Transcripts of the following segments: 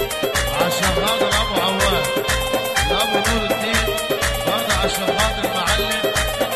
عشان خاطر ابو عواد ابو نور الدين برضه عشان خاطر المعلم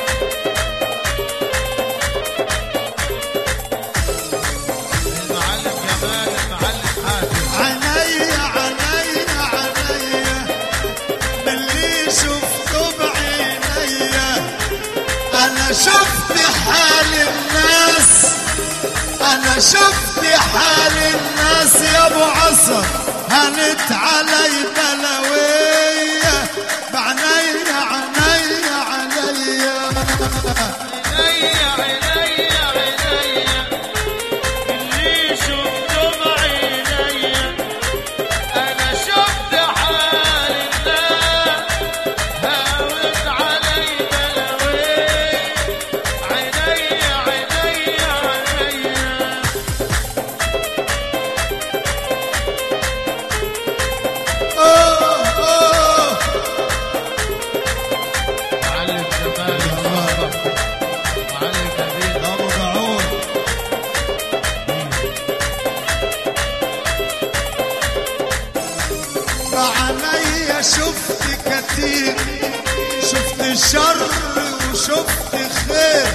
المعلم جمال المعلم حاتم عينيا عينيا عينيا باللي شفته بعينيا انا شفت حال الناس انا شفت حال الناس يا ابو عصر هنت علي بلوية بعينيا عينيا عينيا عينيا عينيا عينيا اللي شفته بعينيا انا شفت حال الناس هاوت علي بلاوي عينيا عينيا عينيا أوه أوه معلم جمال الصحبة معلم كبير ابو داعون بعينيا شفت كتير شفت شر وشفت خير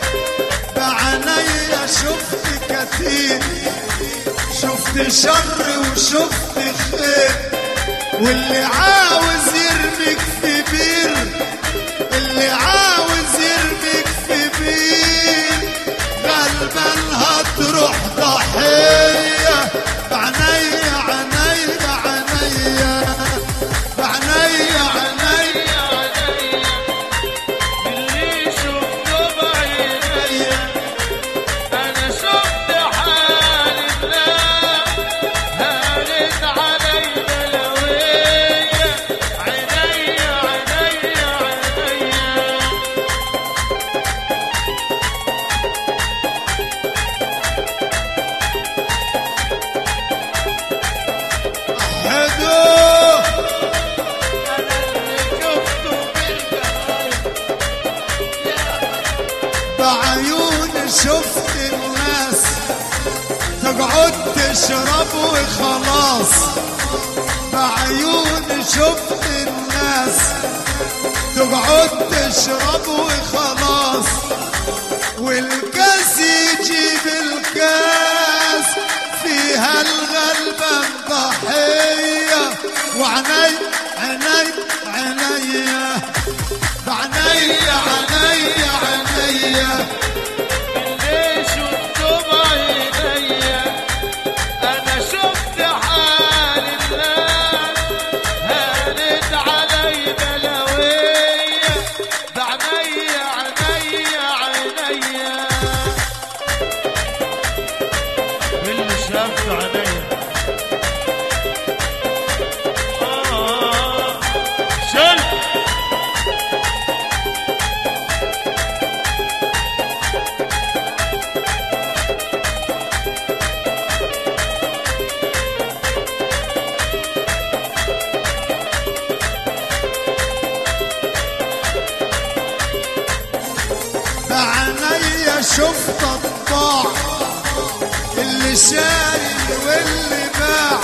بعينيا شفت كتير شفت شر وشفت خير واللي عاوز يرميك في بير اللي عاوز يرميك في بير غالبا هتروح ضحية بعينيا عينيا عينيا بعينيا عينيا اللي شفته بعينيا انا شفت حال الناس هانت علي بلاوية عينيا عينيا عينيا حدو انا اللي شفته بالجمال بعيون شفت الناس تقعد تشرب وخلاص بعيون شفت الناس تقعد تشرب وخلاص والكاس يجيب الكاس فيها الغلبة ضحية وعيني عيني عينيا بعينيا عينيا عينيا اللي شفته بعينيا انا شفت حال الناس هانت علي بلاوية بعينيا عينيا عينيا اللي شافته عينيا آه شل بعينيا شفت الطاع اللي شاري واللي باع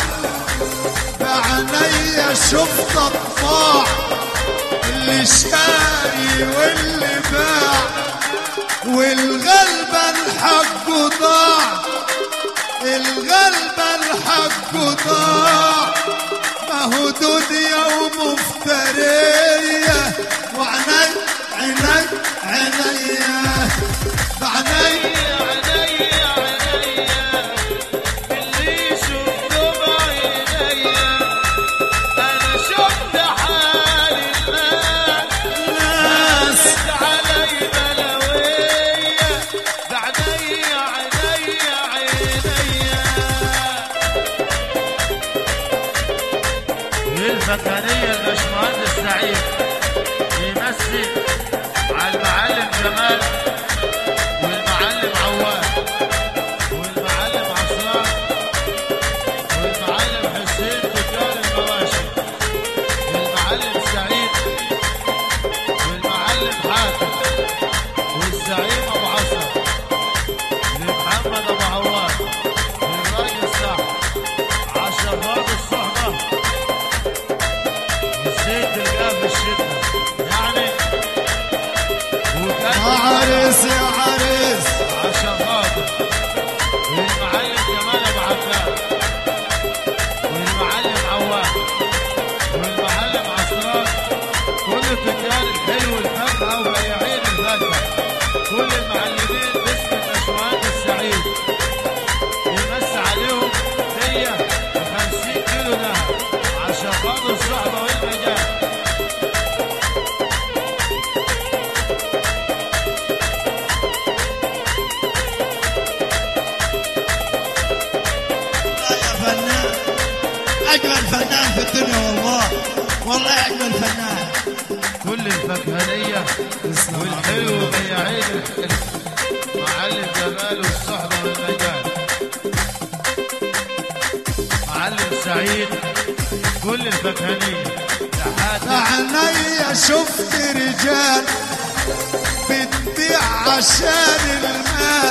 بعينيا شفت الطاع اللي شاري واللي باع والغلبة الحق ضاع الغلبة الحق ضاع ما هو دنيا ومفترية وعيني عيني عينيا بعيني عينيا عينيا اللي شفته بعينيا انا شفت حال الناس ناس علي بلاوية بعينيا عينيا عينيا الفكانية الباشمهندس سعيد بيمثل على المعلم جمال والمعلم عواد والمعلم عصام والمعلم حسين تجار المواشي والمعلم سعيد والمعلم حاتم والزعيم ابو عصر لمحمد ابو عواد للراجل سعد عشرات الصحبه كل المعلمين باسم الباشمهندس سعيد يمس عليهم 150 كيلو دهب عشان خاطر الصحبه والمجال يا فنان اجمل فنان في الدنيا والله والله اجمل فنان كل الفكهانية والحلو بياعين الحلو معلم جمال والصحبة والمجال معلم سعيد كل الفكهانية لحد عينيا شفت رجال بتبيع عشان المال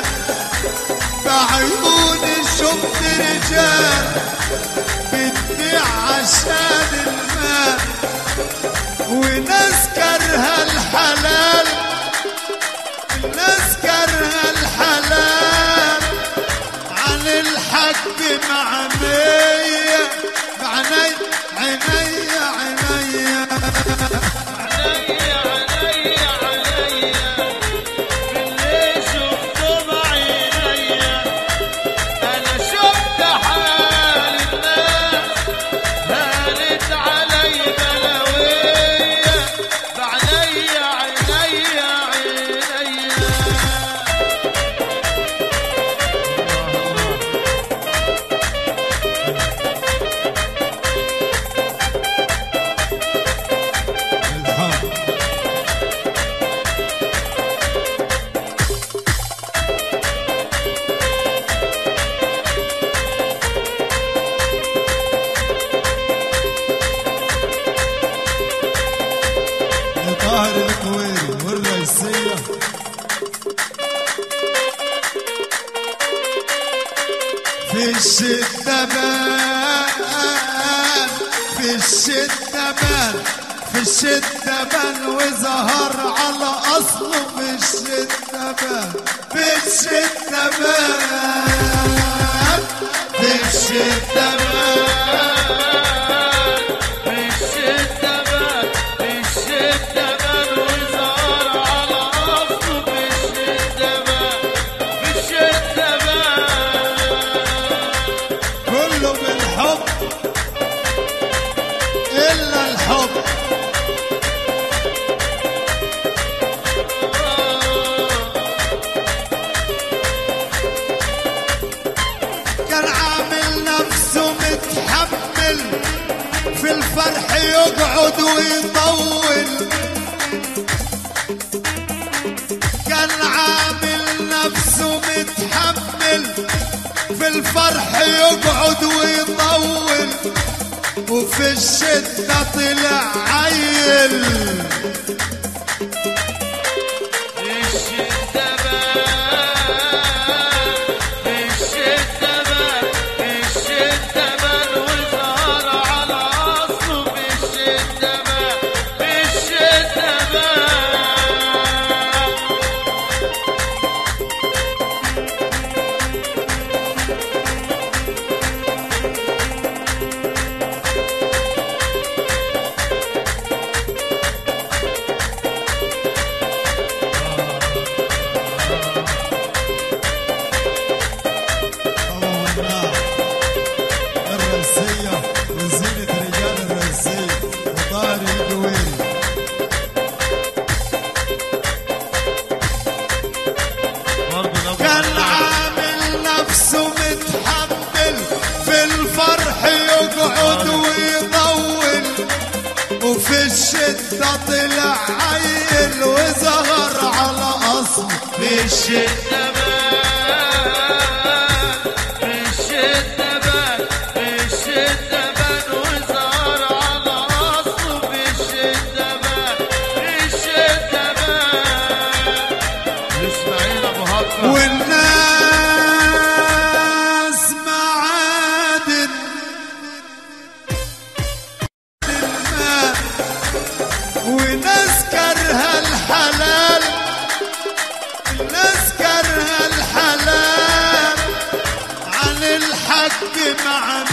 بعيوني شفت رجال بتبيع عشان المال وناس كارهة الحلال ناس كارهة الحلال عن الحق معمية عيني عيني عيني عليا عليا عليا اللي شفته بعينيا انا شفت حال الناس هانت علي بلاوية بعليا عينيا عينيا الحب طاهر الكويري والرئيسية في الشدة بان في الشدة بان في الشدة بان وظهر على أصله في الشدة بان في الشدة بان في الشدة بان كله بالحب إلا الحب كان عامل نفسه متحمل في الفرح يقعد ويطول كان عامل نفسه متحمل في الفرح يقعد ويطول وفي الشدة طلع عيل الرئيسية وزينة رجال الرئيسية وطاهر الجويري كان عامل نفسه متحمل في الفرح يقعد ويطول وفي الشدة طلع عيل وظهر على أصل في الشدة اسماعيل ابو هكر والناس معادن الماء وناس كرها الحلال الناس كرها الحلال عن الحق مع